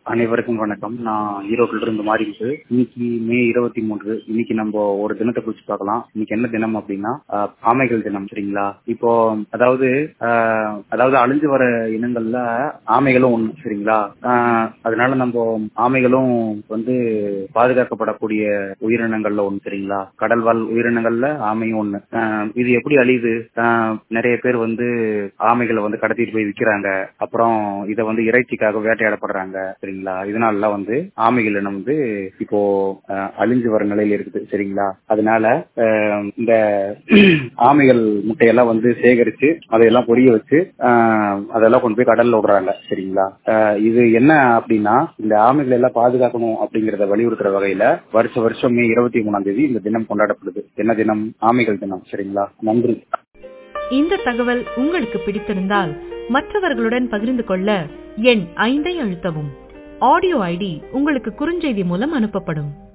அனைவருக்கும் வணக்கம் நான் ஈரோட்டில இருந்து மாறிட்டு இன்னைக்கு மே இருபத்தி மூன்று இன்னைக்கு நம்ம ஒரு தினத்தை குறிச்சு பார்க்கலாம் இன்னைக்கு என்ன தினம் அப்படின்னா ஆஹ், ஆமைகள் தினம் சரிங்களா இப்போ அதாவது ஆஹ், அதாவது அழிஞ்சு வர இனங்கள்ல ஆமைகளும் ஒண்ணு சரிங்களா ஆஹ், அதனால நம்ம ஆமைகளும் வந்து பாதுகாக்கப்படக்கூடிய உயிரினங்கள்ல ஒண்ணு சரிங்களா கடல் வாழ் உயிரினங்கள்ல ஆமையும் ஒண்ணு ஆஹ், இது எப்படி அழியுது ஆஹ், நிறைய பேர் வந்து ஆமைகளை வந்து கடத்திட்டு போய் விக்கிறாங்க அப்புறம் இதை வந்து இறைச்சிக்காக வேட்டையாடப்படுறாங்க சரிங்களா இதனால வந்து ஆமைகள் இனம் வந்து இப்போ அஹ், அழிஞ்சு வர நிலையில இருக்குது சரிங்களா அதனால அஹ், இந்த ஆமைகள் முட்டையெல்லாம் வந்து சேகரிச்சு அதையெல்லாம் பொரிய வச்சு அஹ், அதெல்லாம் கொண்டு போய் கடல்ல விடுறாங்க சரிங்களா அஹ், இது என்ன அப்படின்னா இந்த ஆமைகள் எல்லாம் பாதுகாக்கணும் அப்படிங்கறத வலியுறுத்துற வகையில வருஷ வருஷம் மே இருபத்தி மூணாம் தேதி இந்த தினம் கொண்டாடப்படுது என்ன தினம் ஆமைகள் தினம் சரிங்களா நன்றி இந்த தகவல் உங்களுக்கு பிடித்திருந்தால் மற்றவர்களுடன் பகிர்ந்து கொள்ள எண் ஐந்தை அழுத்தவும் ஆடியோ ஐடி உங்களுக்கு குறுஞ்செய்தி மூலம் அனுப்பப்படும்